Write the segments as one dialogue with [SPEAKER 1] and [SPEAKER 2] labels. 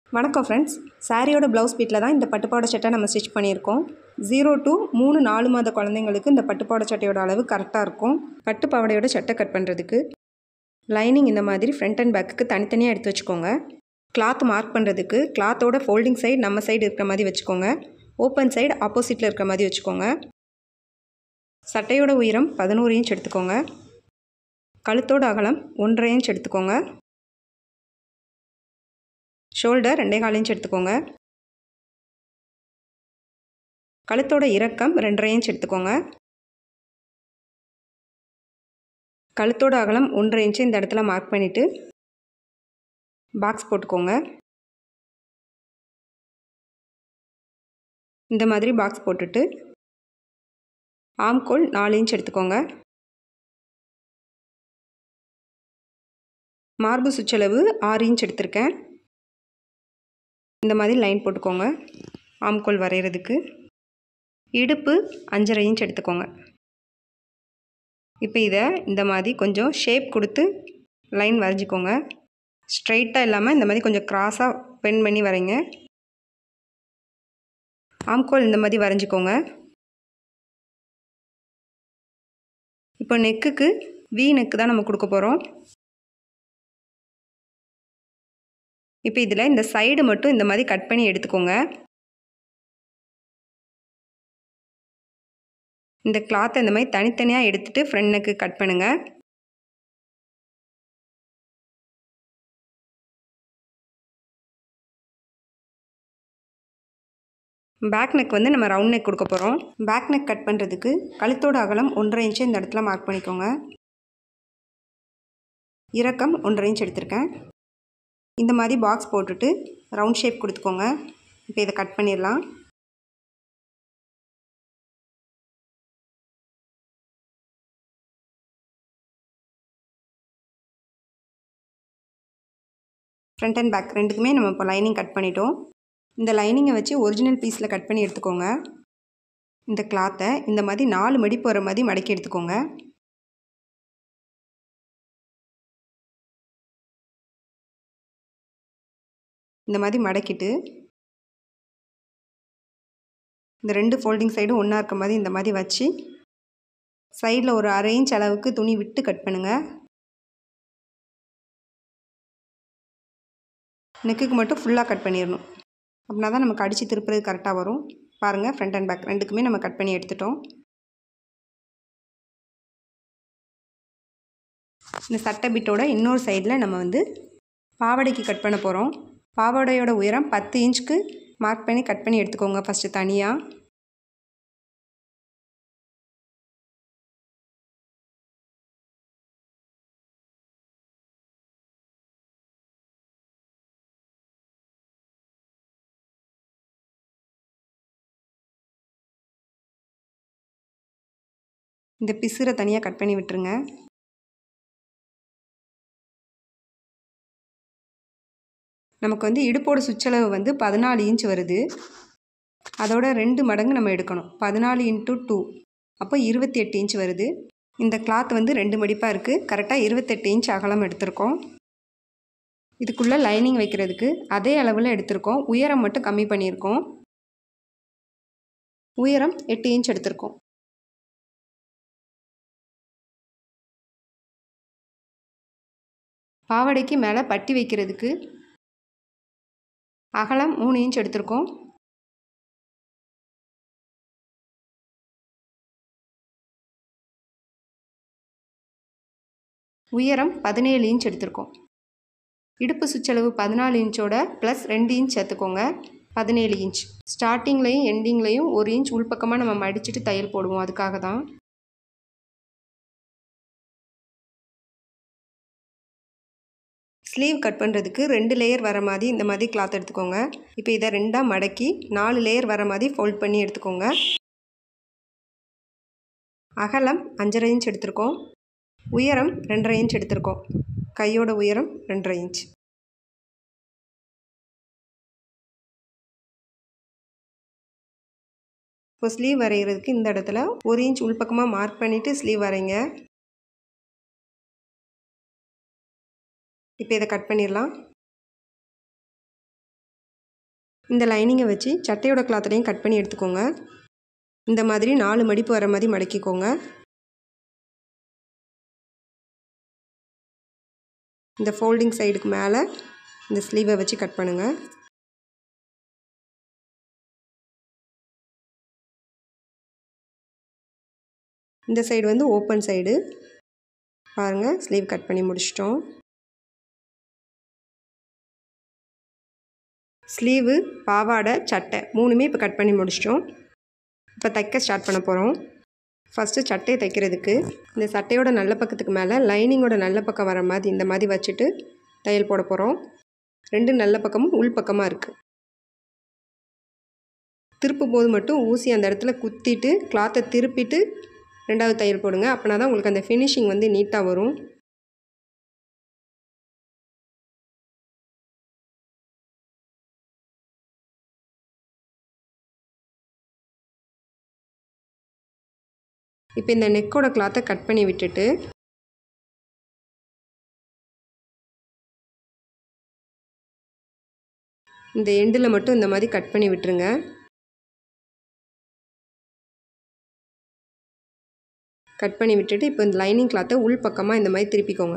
[SPEAKER 1] வணக்கம் ஃப்ரெண்ட்ஸ் சாரியோட ப்ளவுஸ் பீட்டில் தான் இந்த பட்டுப்பாவாடை சட்டை நம்ம ஸ்டிச் பண்ணியிருக்கோம் ஜீரோ டு மூணு நாலு மாத குழந்தைங்களுக்கு இந்த பட்டுப்பாவாடை சட்டையோட அளவு கரெக்டாக இருக்கும் பட்டு பாவாடையோட சட்டை கட் பண்ணுறதுக்கு லைனிங் இந்த மாதிரி ஃப்ரண்ட் அண்ட் பேக்குக்கு தனித்தனியாக எடுத்து வச்சுக்கோங்க கிளாத் மார்க் பண்ணுறதுக்கு கிளாத்தோட ஃபோல்டிங் சைடு நம்ம சைடு இருக்கிற மாதிரி வச்சுக்கோங்க ஓப்பன் சைடு ஆப்போசிட்டில் இருக்கிற மாதிரி வச்சுக்கோங்க சட்டையோட உயரம் பதினோரு இன்ச் எடுத்துக்கோங்க கழுத்தோட அகலம் ஒன்றரை இன்ச் எடுத்துக்கோங்க ஷோல்டர் ரெண்டே கால் இன்ச் எடுத்துக்கோங்க கழுத்தோட இறக்கம் ரெண்டரை இன்ச் எடுத்துக்கோங்க கழுத்தோட அகலம் ஒன்றரை இன்ச்சு இந்த இடத்துல மார்க் பண்ணிவிட்டு பாக்ஸ் போட்டுக்கோங்க இந்த மாதிரி பாக்ஸ் போட்டுட்டு ஆம்கோல் நாலு இன்ச் எடுத்துக்கோங்க மார்பு சுற்றளவு ஆறு இன்ச் எடுத்திருக்கேன் இந்த மாதிரி லைன் போட்டுக்கோங்க ஆம்கோல் வரைகிறதுக்கு இடுப்பு அஞ்சரை இன்ச் எடுத்துக்கோங்க இப்போ இதை இந்த மாதிரி கொஞ்சம் ஷேப் கொடுத்து லைன் வரைஞ்சிக்கோங்க ஸ்ட்ரைட்டாக இல்லாமல் இந்த மாதிரி கொஞ்சம் க்ராஸாக பென் பண்ணி வரைங்க ஆம்கோல் இந்த மாதிரி வரைஞ்சிக்கோங்க இப்போ நெக்குக்கு வி நெக்கு தான் நம்ம கொடுக்க போகிறோம் இப்போ இதில் இந்த சைடு மட்டும் இந்த மாதிரி கட் பண்ணி எடுத்துக்கோங்க இந்த கிளாத்தை இந்த மாதிரி தனித்தனியாக எடுத்துகிட்டு ஃப்ரண்ட் நெக்கு கட் பண்ணுங்கள் பேக் நெக் வந்து நம்ம ரவுண்ட் நெக் கொடுக்க போகிறோம் பேக் நெக் கட் பண்ணுறதுக்கு கழுத்தோட அகலம் ஒன்றரை இன்ச்சு இந்த இடத்துல மார்க் பண்ணிக்கோங்க இறக்கம் ஒன்றரை இன்ச் எடுத்திருக்கேன் இந்த மாதிரி பாக்ஸ் போட்டுட்டு ரவுண்ட் ஷேப் கொடுத்துக்கோங்க இப்போ இதை கட் பண்ணிடலாம் ஃப்ரண்ட் அண்ட் பேக் ரெண்டுக்குமே நம்ம இப்போ லைனிங் கட் பண்ணிட்டோம் இந்த லைனிங்கை வச்சு ஒரிஜினல் பீஸில் கட் பண்ணி எடுத்துக்கோங்க இந்த கிளாத்தை இந்த மாதிரி நாலு மடிப்பு வர மாதிரி மடக்கி எடுத்துக்கோங்க இந்த மாதிரி மடக்கிட்டு இந்த ரெண்டு ஃபோல்டிங் சைடும் ஒன்றா இருக்க மாதிரி இந்த மாதிரி வச்சு சைடில் ஒரு அரை இன்ச் அளவுக்கு துணி விட்டு கட் பண்ணுங்கள் நெக்குக்கு மட்டும் ஃபுல்லாக கட் பண்ணிடணும் அப்படின்னா தான் நமக்கு அடித்து திருப்புறது கரெக்டாக வரும் பாருங்கள் ஃப்ரண்ட் அண்ட் பேக் ரெண்டுக்குமே நம்ம கட் பண்ணி எடுத்துட்டோம் இந்த சட்டை பிட்டோட இன்னொரு சைடில் நம்ம வந்து பாவாடைக்கு கட் பண்ண போகிறோம் பாவாடையோட உயரம் பத்து இன்ச்சுக்கு மார்க் பண்ணி கட் பண்ணி எடுத்துக்கோங்க ஃபஸ்ட்டு தனியாக இந்த பிசுரை தனியாக கட் பண்ணி விட்டுருங்க நமக்கு வந்து இடுப்போட சுற்றளவு வந்து பதினாலு இன்ச் வருது அதோட ரெண்டு மடங்கு நம்ம எடுக்கணும் பதினாலு இன்ட்டு டூ அப்போ இருபத்தி எட்டு இன்ச் வருது இந்த கிளாத் வந்து ரெண்டு மடிப்பாக இருக்குது கரெக்டாக இருபத்தெட்டு இன்ச் அகலம் எடுத்திருக்கோம் இதுக்குள்ளே லைனிங் வைக்கிறதுக்கு அதே அளவில் எடுத்திருக்கோம் உயரம் மட்டும் கம்மி பண்ணியிருக்கோம் உயரம் எட்டு இன்ச் எடுத்திருக்கோம் பாவாடைக்கு மேலே பட்டி வைக்கிறதுக்கு அகலம் மூணு இன்ச் எடுத்திருக்கோம் உயரம் பதினேழு இன்ச் எடுத்திருக்கோம் இடுப்பு சுற்றளவு பதினாலு இன்ச்சோட ப்ளஸ் ரெண்டு இன்ச் சேர்த்துக்கோங்க பதினேழு இன்ச் ஸ்டார்டிங்லேயும் எண்டிங்லேயும் ஒரு இன்ச் உள்பக்கமாக நம்ம மடிச்சுட்டு தையல் போடுவோம் அதுக்காக தான் ஸ்லீவ் கட் பண்ணுறதுக்கு ரெண்டு லேயர் வர மாதிரி இந்த மாதிரி கிளாத் எடுத்துக்கோங்க இப்போ இதை ரெண்டாக மடக்கி நாலு லேயர் வர மாதிரி ஃபோல்ட் பண்ணி எடுத்துக்கோங்க அகலம் அஞ்சரை இன்ச் எடுத்திருக்கோம் உயரம் ரெண்டரை இன்ச் எடுத்திருக்கோம் கையோட உயரம் ரெண்டரை இன்ச் இப்போ ஸ்லீவ் வரைகிறதுக்கு இந்த இடத்துல ஒரு இன்ச் உள்பக்கமாக மார்க் பண்ணிவிட்டு ஸ்லீவ் வரைங்க இப்போ இதை கட் பண்ணிடலாம் இந்த லைனிங்கை வச்சு சட்டையோட கிளாத்லையும் கட் பண்ணி எடுத்துக்கோங்க இந்த மாதிரி நாலு மடிப்பு வர மாதிரி மடக்கிக்கோங்க இந்த ஃபோல்டிங் சைடுக்கு மேலே இந்த ஸ்லீவை வச்சு கட் பண்ணுங்கள் இந்த சைடு வந்து ஓப்பன் சைடு பாருங்கள் ஸ்லீவ் கட் பண்ணி முடிச்சிட்டோம் ஸ்லீவு பாவாடை சட்டை மூணுமே இப்போ கட் பண்ணி முடிச்சிட்டோம் இப்போ தைக்க ஸ்டார்ட் பண்ண போகிறோம் ஃபஸ்ட்டு சட்டையை தைக்கிறதுக்கு இந்த சட்டையோட நல்ல பக்கத்துக்கு மேலே லைனிங்கோட நல்ல பக்கம் வர மாதிரி இந்த மாதிரி வச்சுட்டு தையல் போட போகிறோம் ரெண்டு நல்ல பக்கமும் உள் பக்கமாக இருக்குது திருப்பும் போது மட்டும் ஊசி அந்த இடத்துல குத்திட்டு கிளாத்தை திருப்பிட்டு ரெண்டாவது தையல் போடுங்க அப்படின்னா தான் உங்களுக்கு அந்த ஃபினிஷிங் வந்து நீட்டாக வரும் இப்போ இந்த நெக்கோட கிளாத்தை கட் பண்ணி விட்டுட்டு இந்த எண்டில் மட்டும் இந்த மாதிரி கட் பண்ணி விட்டுருங்க கட் பண்ணி விட்டுட்டு இப்போ இந்த லைனிங் கிளாத்தை உள் பக்கமாக இந்த மாதிரி திருப்பிக்கோங்க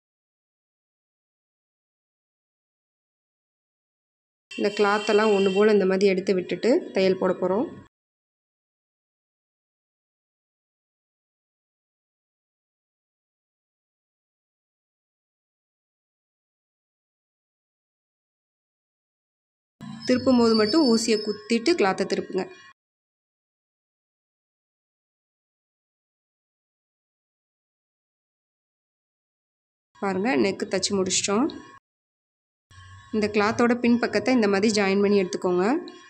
[SPEAKER 1] இந்த கிளாத்தெல்லாம் ஒன்று போல் இந்த மாதிரி எடுத்து விட்டுட்டு தையல் போட போகிறோம் திருப்பும் போது மட்டும் ஊசியை குத்திட்டு கிளாத்தை திருப்புங்க பாருங்கள் நெக்கு தைச்சி முடிச்சிட்டோம் இந்த கிளாத்தோட பின் பக்கத்தை இந்த மாதிரி ஜாயின் பண்ணி எடுத்துக்கோங்க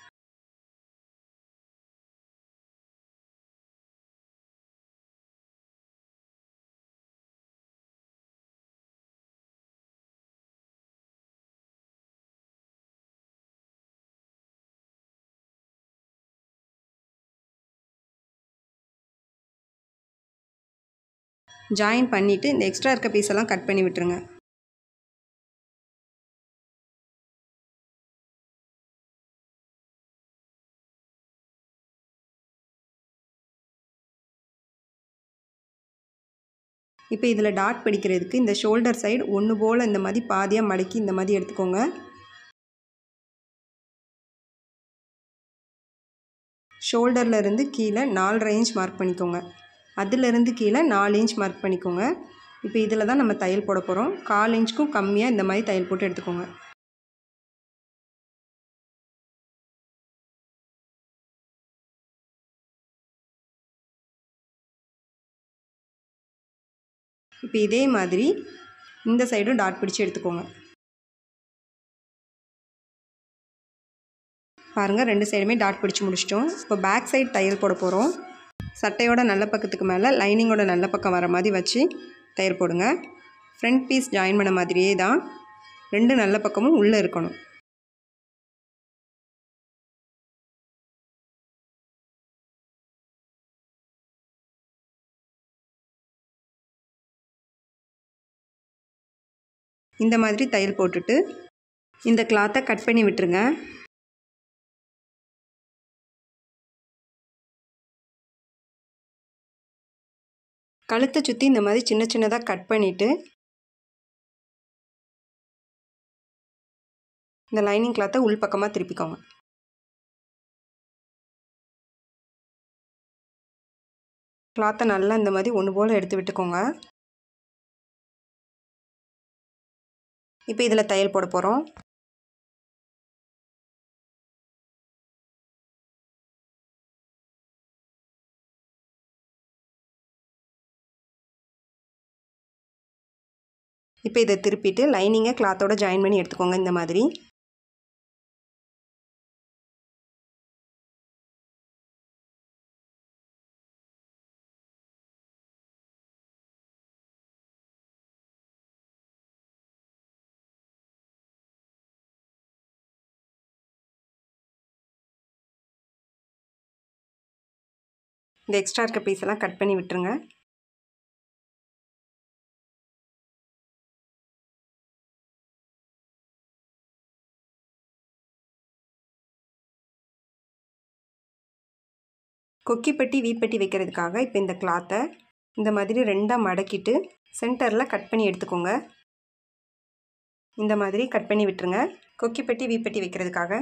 [SPEAKER 1] ஜாயின் பண்ணிவிட்டு இந்த எக்ஸ்ட்ரா இருக்க பீஸெல்லாம் கட் பண்ணி விட்டுருங்க இப்போ இதில் டாட் பிடிக்கிறதுக்கு இந்த ஷோல்டர் சைடு ஒன்று போல் இந்த மாதிரி பாதியாக மடக்கி இந்த மாதிரி எடுத்துக்கோங்க ஷோல்டரில் இருந்து கீழே நாலரை இன்ச் மார்க் பண்ணிக்கோங்க அதிலிருந்து கீழே நாலு இன்ச் மார்க் பண்ணிக்கோங்க இப்போ இதில் தான் நம்ம தையல் போட போகிறோம் கால் இன்ச்சுக்கும் கம்மியாக இந்த மாதிரி தையல் போட்டு எடுத்துக்கோங்க இப்போ இதே மாதிரி இந்த சைடும் டாட் பிடிச்சி எடுத்துக்கோங்க பாருங்கள் ரெண்டு சைடுமே டாட் பிடிச்சி முடிச்சிட்டோம் இப்போ பேக் சைடு தையல் போட போகிறோம் சட்டையோட நல்ல பக்கத்துக்கு மேலே லைனிங்கோட நல்ல பக்கம் வர மாதிரி வச்சு தையல் போடுங்க ஃப்ரண்ட் பீஸ் ஜாயின் பண்ண மாதிரியே தான் ரெண்டு நல்ல பக்கமும் உள்ளே இருக்கணும் இந்த மாதிரி தையல் போட்டுட்டு இந்த கிளாத்தை கட் பண்ணி விட்டுருங்க கழுத்தை சுற்றி இந்த மாதிரி சின்ன சின்னதாக கட் பண்ணிவிட்டு இந்த லைனிங் கிளாத்தை உள் பக்கமாக திருப்பிக்கோங்க கிளாத்தை நல்லா இந்த மாதிரி ஒன்று போல் எடுத்து விட்டுக்கோங்க இப்போ இதில் தையல் போட போகிறோம் இப்போ இதை திருப்பிட்டு லைனிங்கை கிளாத்தோட ஜாயின் பண்ணி எடுத்துக்கோங்க இந்த மாதிரி இந்த எக்ஸ்ட்ரா இருக்க பீஸ் எல்லாம் கட் பண்ணி விட்டுருங்க கொக்கிப்பட்டி வீப்பட்டி வைக்கிறதுக்காக இப்போ இந்த கிளாத்தை இந்த மாதிரி ரெண்டாக மடக்கிட்டு சென்டரில் கட் பண்ணி எடுத்துக்கோங்க இந்த மாதிரி கட் பண்ணி விட்டுருங்க கொக்கிப்பட்டி வீப்பட்டி வைக்கிறதுக்காக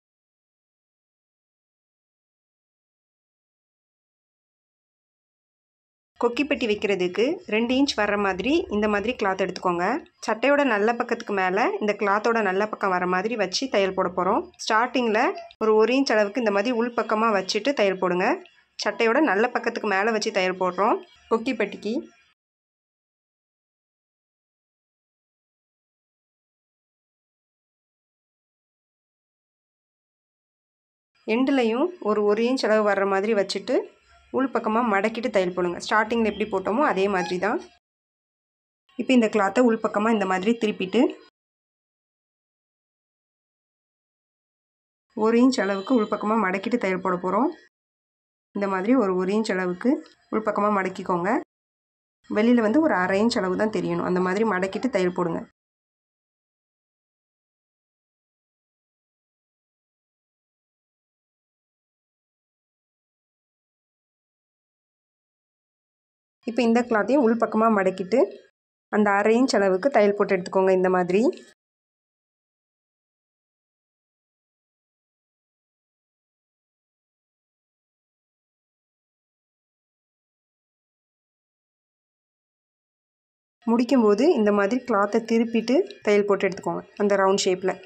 [SPEAKER 1] கொக்கிப்பட்டி வைக்கிறதுக்கு ரெண்டு இன்ச் வர்ற மாதிரி இந்த மாதிரி கிளாத் எடுத்துக்கோங்க சட்டையோட நல்ல பக்கத்துக்கு மேலே இந்த கிளாத்தோட நல்ல பக்கம் வர மாதிரி வச்சு தையல் போட போகிறோம் ஸ்டார்டிங்கில் ஒரு ஒரு இன்ச் அளவுக்கு இந்த மாதிரி உள் பக்கமாக வச்சுட்டு தையல் போடுங்க சட்டையோட நல்ல பக்கத்துக்கு மேலே வச்சு தையல் போடுறோம் கொக்கிப்பட்டிக்கு எண்டுலையும் ஒரு ஒரு இன்ச் அளவு வர்ற மாதிரி வச்சுட்டு உள் பக்கமாக மடக்கிட்டு தையல் போடுங்க ஸ்டார்டிங்கில் எப்படி போட்டோமோ அதே மாதிரி தான் இப்போ இந்த கிளாத்தை உள் பக்கமாக இந்த மாதிரி திருப்பிட்டு ஒரு இன்ச் அளவுக்கு உள் பக்கமாக மடக்கிட்டு தையல் போட போகிறோம் இந்த மாதிரி ஒரு ஒரு இன்ச் அளவுக்கு உள் பக்கமாக மடக்கிக்கோங்க வெளியில் வந்து ஒரு அரை இன்ச் அளவு தான் தெரியணும் அந்த மாதிரி மடக்கிட்டு தையல் போடுங்க இப்போ இந்த கிளாத்தையும் உள் பக்கமாக மடக்கிட்டு அந்த அரை இன்ச் அளவுக்கு தையல் போட்டு எடுத்துக்கோங்க இந்த மாதிரி முடிக்கும்போது இந்த மாதிரி கிளாத்தை திருப்பிட்டு தையல் போட்டு எடுத்துக்கோங்க அந்த ரவுண்ட் ஷேப்பில்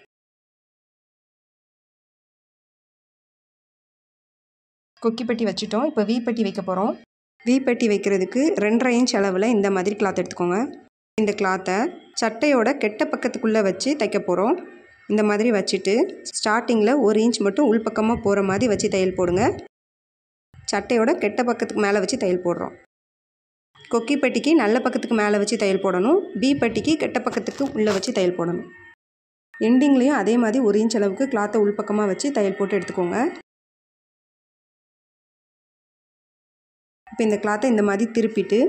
[SPEAKER 1] கொக்கிப்பட்டி வச்சுட்டோம் இப்போ வீப்பட்டி வைக்க போகிறோம் வீப்பட்டி வைக்கிறதுக்கு ரெண்டரை இன்ச் அளவில் இந்த மாதிரி கிளாத் எடுத்துக்கோங்க இந்த கிளாத்தை சட்டையோட கெட்ட பக்கத்துக்குள்ளே வச்சு தைக்க போகிறோம் இந்த மாதிரி வச்சுட்டு ஸ்டார்டிங்கில் ஒரு இன்ச் மட்டும் உள்பக்கமாக போகிற மாதிரி வச்சு தையல் போடுங்க சட்டையோட கெட்ட பக்கத்துக்கு மேலே வச்சு தையல் போடுறோம் கொக்கி பட்டிக்கு நல்ல பக்கத்துக்கு மேலே வச்சு தையல் போடணும் பி பட்டிக்கு கெட்ட பக்கத்துக்கு உள்ளே வச்சு தையல் போடணும் எண்டிங்லேயும் அதே மாதிரி ஒரு இன்ச் அளவுக்கு கிளாத்தை உள்பக்கமாக வச்சு தையல் போட்டு எடுத்துக்கோங்க இப்போ இந்த கிளாத்தை இந்த மாதிரி திருப்பிட்டு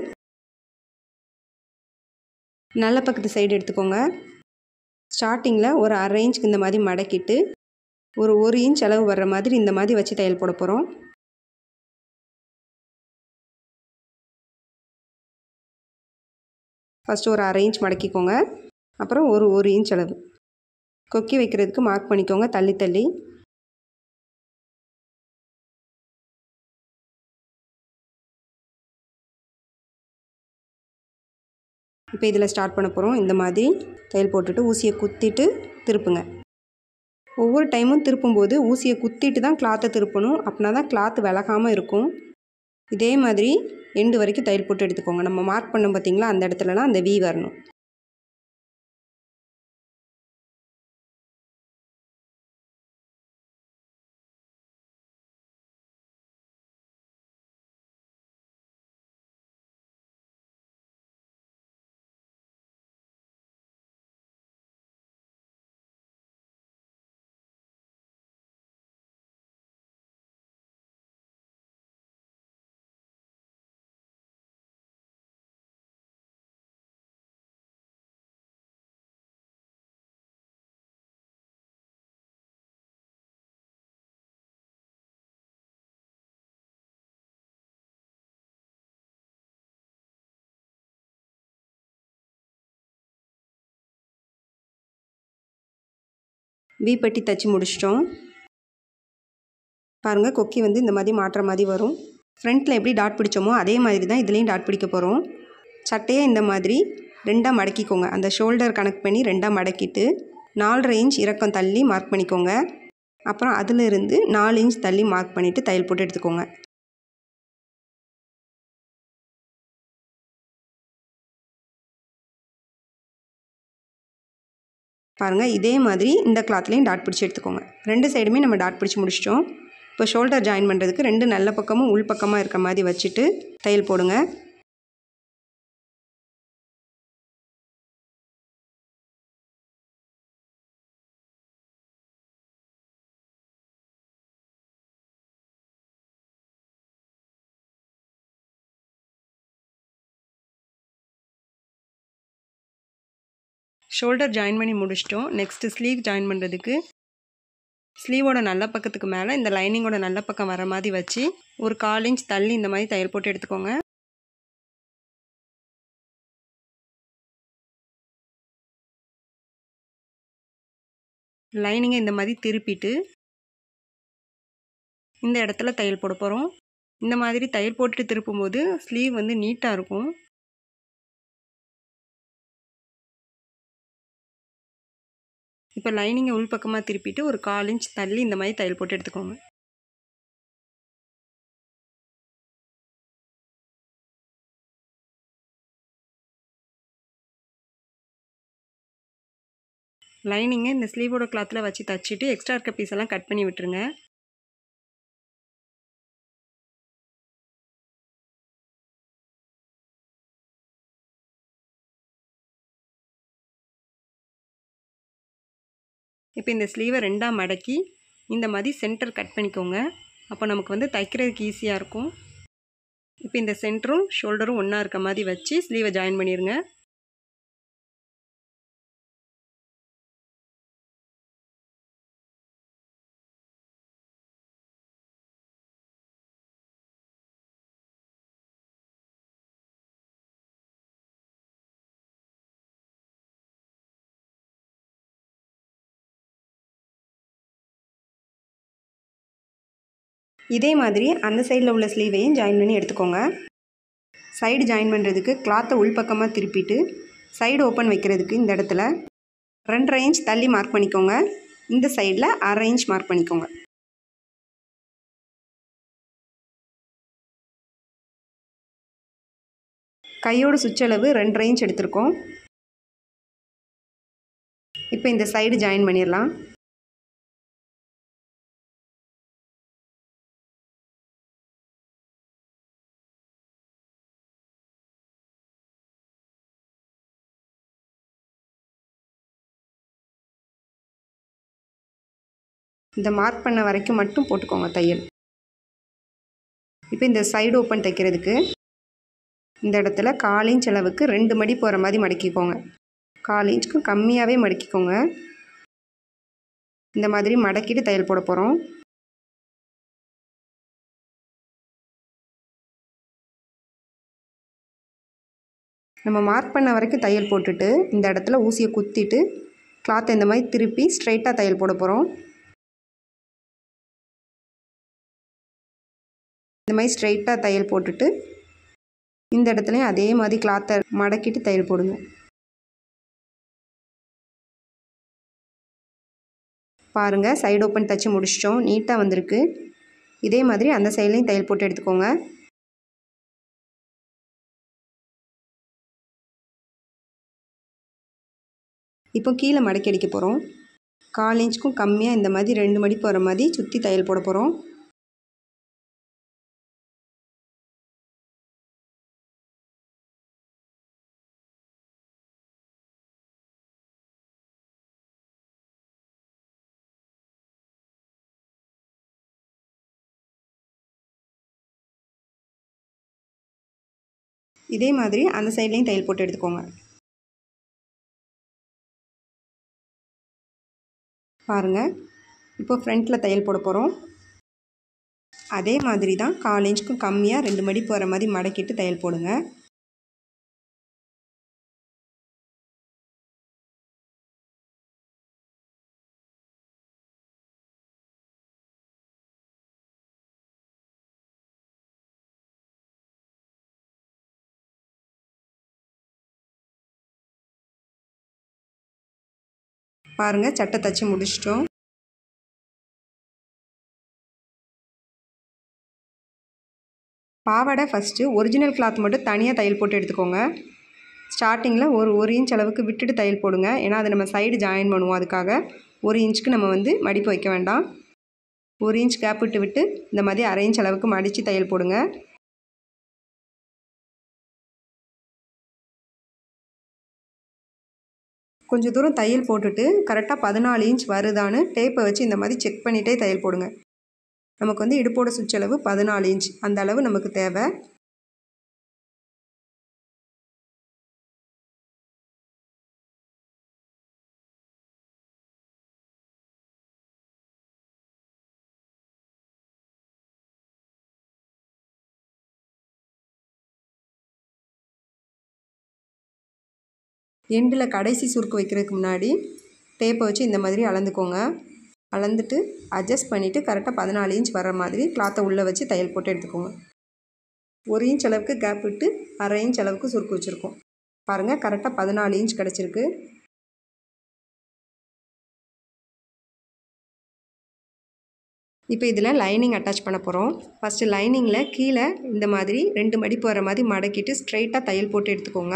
[SPEAKER 1] நல்ல பக்கத்து சைடு எடுத்துக்கோங்க ஸ்டார்டிங்கில் ஒரு அரை இன்ச்சுக்கு இந்த மாதிரி மடக்கிட்டு ஒரு ஒரு இன்ச் அளவு வர்ற மாதிரி இந்த மாதிரி வச்சு தையல் போட போகிறோம் ஃபஸ்ட்டு ஒரு அரை இன்ச் மடக்கிக்கோங்க அப்புறம் ஒரு ஒரு இன்ச் அளவு கொக்கி வைக்கிறதுக்கு மார்க் பண்ணிக்கோங்க தள்ளி தள்ளி இப்போ இதில் ஸ்டார்ட் பண்ண போகிறோம் இந்த மாதிரி தையல் போட்டுட்டு ஊசியை குத்திட்டு திருப்புங்க ஒவ்வொரு டைமும் திருப்பும்போது ஊசியை குத்திட்டு தான் கிளாத்தை திருப்பணும் அப்படின்னா தான் கிளாத் விலகாமல் இருக்கும் இதே மாதிரி எண்டு வரைக்கும் தையல் போட்டு எடுத்துக்கோங்க நம்ம மார்க் பண்ணோம் பார்த்தீங்களா அந்த இடத்துலலாம் அந்த வி வரணும் வி பட்டி தைச்சி முடிச்சிட்டோம் பாருங்கள் கொக்கி வந்து இந்த மாதிரி மாட்டுற மாதிரி வரும் ஃப்ரண்ட்டில் எப்படி டாட் பிடிச்சோமோ அதே மாதிரி தான் இதுலேயும் டாட் பிடிக்க போகிறோம் சட்டையை இந்த மாதிரி ரெண்டாக மடக்கிக்கோங்க அந்த ஷோல்டர் கனெக்ட் பண்ணி ரெண்டாக மடக்கிட்டு நாலரை இன்ச் இறக்கம் தள்ளி மார்க் பண்ணிக்கோங்க அப்புறம் அதிலிருந்து நாலு இன்ச் தள்ளி மார்க் பண்ணிவிட்டு தையல் போட்டு எடுத்துக்கோங்க பாருங்கள் இதே மாதிரி இந்த கிளாத்லேயும் டாட் பிடிச்சி எடுத்துக்கோங்க ரெண்டு சைடுமே நம்ம டாட் பிடிச்சி முடிச்சிட்டோம் இப்போ ஷோல்டர் ஜாயின் பண்ணுறதுக்கு ரெண்டு நல்ல பக்கமும் உள் பக்கமாக இருக்க மாதிரி வச்சுட்டு தையல் போடுங்க ஷோல்டர் ஜாயின் பண்ணி முடிச்சிட்டோம் நெக்ஸ்ட்டு ஸ்லீவ் ஜாயின் பண்ணுறதுக்கு ஸ்லீவோட நல்ல பக்கத்துக்கு மேலே இந்த லைனிங்கோட நல்ல பக்கம் வர மாதிரி வச்சு ஒரு கால் இன்ச் தள்ளி இந்த மாதிரி தையல் போட்டு எடுத்துக்கோங்க லைனிங்கை இந்த மாதிரி திருப்பிட்டு இந்த இடத்துல தையல் போட போகிறோம் இந்த மாதிரி தையல் போட்டுட்டு திருப்பும்போது ஸ்லீவ் வந்து நீட்டாக இருக்கும் இப்போ லைனிங்கை உள் பக்கமாக திருப்பிட்டு ஒரு கால் இன்ச் தள்ளி இந்த மாதிரி தையல் போட்டு எடுத்துக்கோங்க லைனிங்கை இந்த ஸ்லீவோட கிளாத்தில் வச்சு தச்சுட்டு எக்ஸ்ட்ரா இருக்க பீஸ் எல்லாம் கட் பண்ணி விட்டுருங்க இப்போ இந்த ஸ்லீவை ரெண்டாக மடக்கி இந்த மாதிரி சென்டர் கட் பண்ணிக்கோங்க அப்போ நமக்கு வந்து தைக்கிறதுக்கு ஈஸியாக இருக்கும் இப்போ இந்த சென்டரும் ஷோல்டரும் ஒன்றா இருக்க மாதிரி வச்சு ஸ்லீவை ஜாயின் பண்ணிடுங்க இதே மாதிரி அந்த சைடில் உள்ள ஸ்லீவையும் ஜாயின் பண்ணி எடுத்துக்கோங்க சைடு ஜாயின் பண்ணுறதுக்கு கிளாத்தை உள்பக்கமாக திருப்பிட்டு சைடு ஓப்பன் வைக்கிறதுக்கு இந்த இடத்துல ரெண்டரை இன்ச் தள்ளி மார்க் பண்ணிக்கோங்க இந்த சைடில் அரை இன்ச் மார்க் பண்ணிக்கோங்க கையோட சுற்றளவு ரெண்டரை இன்ச் எடுத்திருக்கோம் இப்போ இந்த சைடு ஜாயின் பண்ணிடலாம் இந்த மார்க் பண்ண வரைக்கும் மட்டும் போட்டுக்கோங்க தையல் இப்போ இந்த சைடு ஓப்பன் தைக்கிறதுக்கு இந்த இடத்துல கால் இன்ச் அளவுக்கு ரெண்டு மடி போகிற மாதிரி மடக்கிக்கோங்க கால் இன்ச்சுக்கும் கம்மியாகவே மடக்கிக்கோங்க இந்த மாதிரி மடக்கிட்டு தையல் போட போகிறோம் நம்ம மார்க் பண்ண வரைக்கும் தையல் போட்டுட்டு இந்த இடத்துல ஊசியை குத்திட்டு கிளாத்தை இந்த மாதிரி திருப்பி ஸ்ட்ரைட்டாக தையல் போட போகிறோம் இந்த மாதிரி ஸ்ட்ரைட்டாக தையல் போட்டுட்டு இந்த இடத்துலையும் அதே மாதிரி கிளாத்தை மடக்கிட்டு தையல் போடுங்க பாருங்கள் சைடு ஓப்பன் தைச்சி முடிச்சிட்டோம் நீட்டாக வந்திருக்கு இதே மாதிரி அந்த சைட்லேயும் தையல் போட்டு எடுத்துக்கோங்க இப்போ கீழே மடக்கி அடிக்க போகிறோம் கால் இன்ச்சுக்கும் கம்மியாக இந்த மாதிரி ரெண்டு மடி போகிற மாதிரி சுற்றி தையல் போட போகிறோம் இதே மாதிரி அந்த சைட்லேயும் தையல் போட்டு எடுத்துக்கோங்க பாருங்கள் இப்போ ஃப்ரண்ட்டில் தையல் போட போகிறோம் அதே மாதிரி தான் கால் இன்ச்சுக்கும் கம்மியாக ரெண்டு மடி போகிற மாதிரி மடக்கிட்டு தையல் போடுங்க பாருங்கள் சட்டை தச்சு முடிச்சிட்டோம் பாவாடை ஃபஸ்ட்டு ஒரிஜினல் கிளாத் மட்டும் தனியாக தையல் போட்டு எடுத்துக்கோங்க ஸ்டார்டிங்கில் ஒரு ஒரு இன்ச் அளவுக்கு விட்டுட்டு தையல் போடுங்க ஏன்னா அதை நம்ம சைடு ஜாயின் பண்ணுவோம் அதுக்காக ஒரு இன்ச்சுக்கு நம்ம வந்து மடிப்பு வைக்க வேண்டாம் ஒரு இன்ச் கேப் விட்டு விட்டு இந்த மாதிரி அரை இன்ச் அளவுக்கு மடித்து தையல் போடுங்க கொஞ்சம் தூரம் தையல் போட்டுட்டு கரெக்டாக பதினாலு இன்ச் வருதான்னு டேப்பை வச்சு இந்த மாதிரி செக் பண்ணிகிட்டே தையல் போடுங்க நமக்கு வந்து இடுப்போட சுற்றளவு பதினாலு இன்ச் அந்த அளவு நமக்கு தேவை எண்டில் கடைசி சுருக்கு வைக்கிறதுக்கு முன்னாடி டேப்பை வச்சு இந்த மாதிரி அளந்துக்கோங்க அளந்துட்டு அட்ஜஸ்ட் பண்ணிவிட்டு கரெக்டாக பதினாலு இன்ச் வர மாதிரி கிளாத்தை உள்ளே வச்சு தையல் போட்டு எடுத்துக்கோங்க ஒரு இன்ச் அளவுக்கு கேப் விட்டு அரை இன்ச் அளவுக்கு சுருக்கு வச்சுருக்கோம் பாருங்கள் கரெக்டாக பதினாலு இன்ச் கிடச்சிருக்கு இப்போ இதில் லைனிங் அட்டாச் பண்ண போகிறோம் ஃபஸ்ட்டு லைனிங்கில் கீழே இந்த மாதிரி ரெண்டு மடிப்பு வர மாதிரி மடக்கிட்டு ஸ்ட்ரைட்டாக தையல் போட்டு எடுத்துக்கோங்க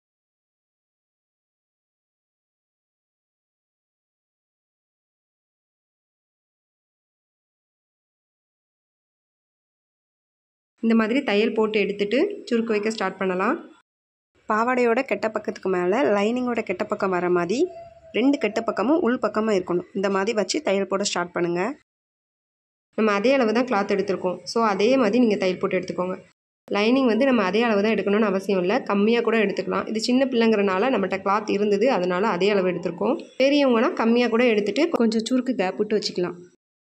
[SPEAKER 1] இந்த மாதிரி தையல் போட்டு எடுத்துட்டு சுருக்கு வைக்க ஸ்டார்ட் பண்ணலாம் பாவாடையோட கெட்ட பக்கத்துக்கு மேலே லைனிங்கோட கெட்ட பக்கம் வர மாதிரி ரெண்டு கெட்ட பக்கமும் உள் பக்கமாக இருக்கணும் இந்த மாதிரி வச்சு தையல் போட ஸ்டார்ட் பண்ணுங்கள் நம்ம அதே அளவு தான் கிளாத் எடுத்திருக்கோம் ஸோ அதே மாதிரி நீங்கள் தையல் போட்டு எடுத்துக்கோங்க லைனிங் வந்து நம்ம அதே அளவு தான் எடுக்கணும்னு அவசியம் இல்லை கம்மியாக கூட எடுத்துக்கலாம் இது சின்ன பிள்ளைங்கிறனால நம்மகிட்ட கிளாத் இருந்தது அதனால் அதே அளவு எடுத்திருக்கோம் பெரியவங்கன்னா கம்மியாக கூட எடுத்துகிட்டு கொஞ்சம் சுருக்கு கேப் விட்டு வச்சுக்கலாம்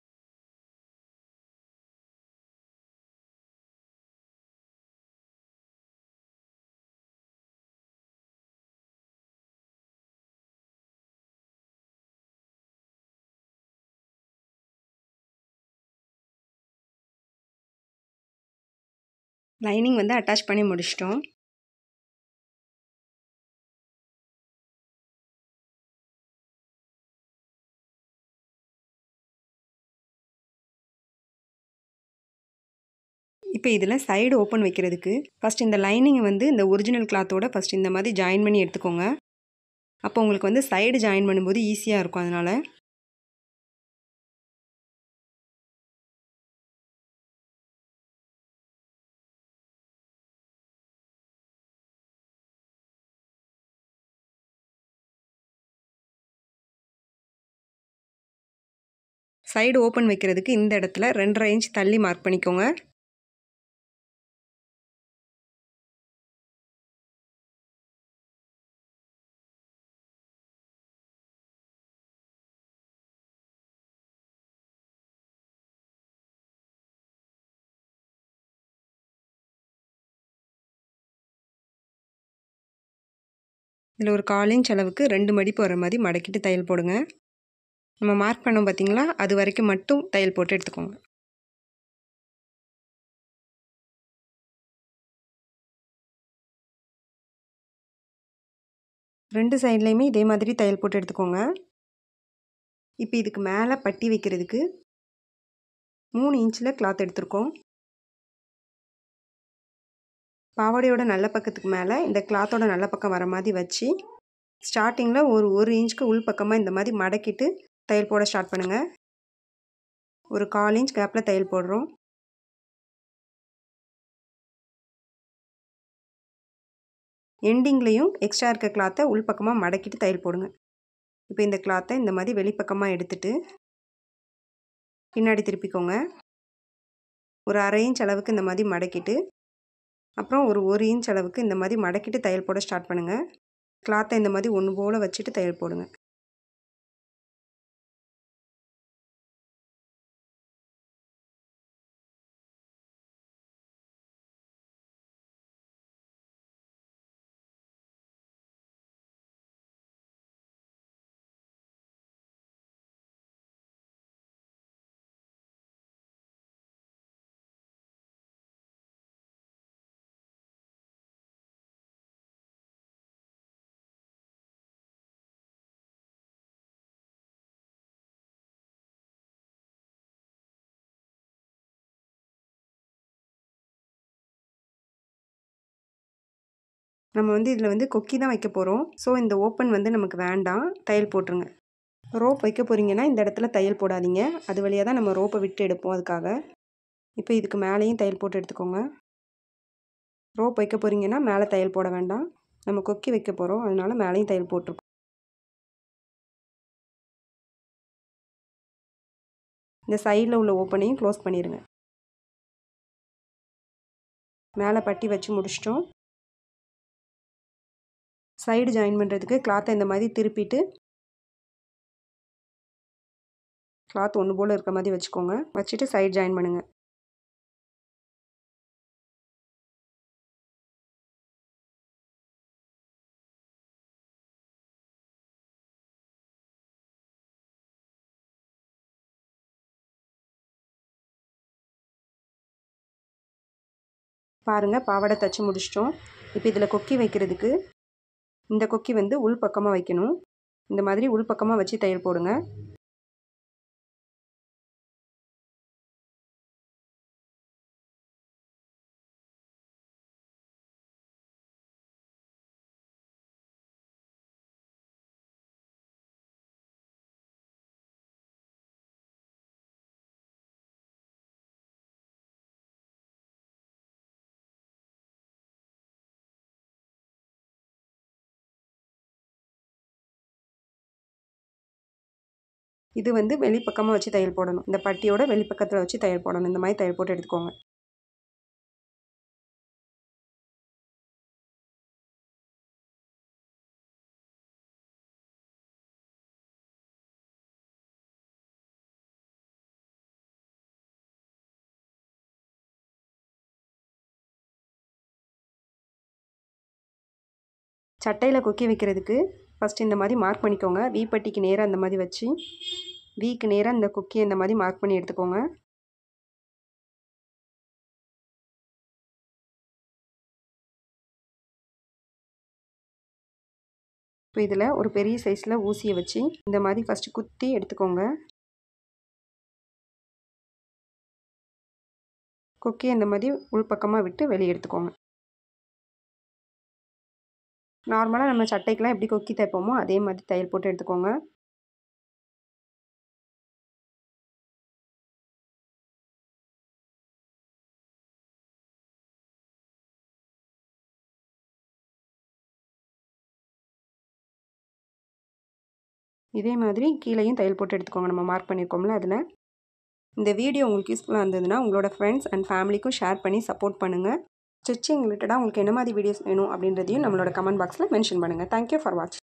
[SPEAKER 1] லைனிங் வந்து அட்டாச் பண்ணி முடிச்சிட்டோம் இப்போ இதில் சைடு ஓப்பன் வைக்கிறதுக்கு ஃபஸ்ட் இந்த லைனிங்கை வந்து இந்த ஒரிஜினல் கிளாத்தோட ஃபஸ்ட் இந்த மாதிரி ஜாயின் பண்ணி எடுத்துக்கோங்க அப்போ உங்களுக்கு வந்து சைடு ஜாயின் பண்ணும்போது ஈஸியாக இருக்கும் அதனால் சைடு ஓப்பன் வைக்கிறதுக்கு இந்த இடத்துல ரெண்டரை இன்ச் தள்ளி மார்க் பண்ணிக்கோங்க இதில் ஒரு கால் இன்ச் அளவுக்கு ரெண்டு மடிப்பு வர மாதிரி மடக்கிட்டு தையல் போடுங்க நம்ம மார்க் பண்ணோம் பார்த்தீங்களா அது வரைக்கும் மட்டும் தையல் போட்டு எடுத்துக்கோங்க ரெண்டு சைட்லேயுமே இதே மாதிரி தையல் போட்டு எடுத்துக்கோங்க இப்போ இதுக்கு மேலே பட்டி வைக்கிறதுக்கு மூணு இன்ச்சில் கிளாத் எடுத்திருக்கோம் பாவாடையோட நல்ல பக்கத்துக்கு மேலே இந்த கிளாத்தோட நல்ல பக்கம் வர மாதிரி வச்சு ஸ்டார்டிங்கில் ஒரு ஒரு இன்ச்சுக்கு உள் பக்கமாக இந்த மாதிரி மடக்கிட்டு தையல் போட ஸ்டார்ட் பண்ணுங்கள் ஒரு கால் இன்ச் கேப்பில் தையல் போடுறோம் எண்டிங்லேயும் எக்ஸ்ட்ரா இருக்க கிளாத்தை உள் பக்கமாக மடக்கிட்டு தையல் போடுங்க இப்போ இந்த கிளாத்தை இந்த மாதிரி வெளிப்பக்கமாக எடுத்துட்டு பின்னாடி திருப்பிக்கோங்க ஒரு அரை இன்ச் அளவுக்கு இந்த மாதிரி மடக்கிட்டு அப்புறம் ஒரு ஒரு இன்ச் அளவுக்கு இந்த மாதிரி மடக்கிட்டு தையல் போட ஸ்டார்ட் பண்ணுங்கள் கிளாத்தை இந்த மாதிரி ஒன்று போல் வச்சுட்டு தையல் போடுங்க நம்ம வந்து இதில் வந்து கொக்கி தான் வைக்க போகிறோம் ஸோ இந்த ஓப்பன் வந்து நமக்கு வேண்டாம் தையல் போட்டுருங்க ரோப் வைக்க போகிறீங்கன்னா இந்த இடத்துல தையல் போடாதீங்க அது வழியாக தான் நம்ம ரோப்பை விட்டு எடுப்போம் அதுக்காக இப்போ இதுக்கு மேலேயும் தையல் போட்டு எடுத்துக்கோங்க ரோப் வைக்க போகிறீங்கன்னா மேலே தையல் போட வேண்டாம் நம்ம கொக்கி வைக்க போகிறோம் அதனால மேலேயும் தையல் போட்டிருக்கோம் இந்த சைடில் உள்ள ஓப்பனையும் க்ளோஸ் பண்ணிடுங்க மேலே பட்டி வச்சு முடிச்சிட்டோம் சைடு ஜாயின் பண்ணுறதுக்கு கிளாத்தை இந்த மாதிரி திருப்பிட்டு கிளாத் ஒன்று போல் இருக்க மாதிரி வச்சுக்கோங்க வச்சுட்டு சைடு ஜாயின் பண்ணுங்கள் பாருங்கள் பாவாடை தைச்சி முடிச்சிட்டோம் இப்போ இதில் கொக்கி வைக்கிறதுக்கு இந்த கொக்கி வந்து உள் பக்கமாக வைக்கணும் இந்த மாதிரி உள் பக்கமாக வச்சு தையல் போடுங்க இது வந்து வெளிப்பக்கமாக வச்சு தையல் போடணும் இந்த பட்டியோட வெளிப்பக்கத்தில் வச்சு தையல் போடணும் இந்த மாதிரி தையல் போட்டு எடுத்துக்கோங்க சட்டையில் கொக்கி வைக்கிறதுக்கு ஃபஸ்ட்டு இந்த மாதிரி மார்க் பண்ணிக்கோங்க வி பட்டிக்கு நேராக இந்த மாதிரி வச்சு வீக்கு நேராக இந்த கொக்கியை இந்த மாதிரி மார்க் பண்ணி எடுத்துக்கோங்க இப்போ இதில் ஒரு பெரிய சைஸில் ஊசியை வச்சு இந்த மாதிரி ஃபஸ்ட்டு குத்தி எடுத்துக்கோங்க கொக்கியை இந்த மாதிரி உள்பக்கமாக விட்டு வெளியே எடுத்துக்கோங்க நார்மலாக நம்ம சட்டைக்கெலாம் எப்படி கொக்கி தைப்போமோ அதே மாதிரி தையல் போட்டு எடுத்துக்கோங்க இதே மாதிரி கீழேயும் தையல் போட்டு எடுத்துக்கோங்க நம்ம மார்க் பண்ணியிருக்கோம்ல அதில் இந்த வீடியோ உங்களுக்கு யூஸ்ஃபுல்லாக இருந்ததுன்னா உங்களோட ஃப்ரெண்ட்ஸ் அண்ட் ஃபேமிலிக்கும் ஷேர் பண்ணி சப்போர்ட் பண்ணுங்கள் ஸ்டிச்சிங் ரிலேட்டடாக உங்களுக்கு என்ன மாதிரி வீடியோஸ் வேணும் அப்படின்றதையும் நம்மளோட கமெண்ட் பாக்ஸில் மென்ஷன் பண்ணுங்கள் தேங்க்யூ ஃபார் வாட்ச்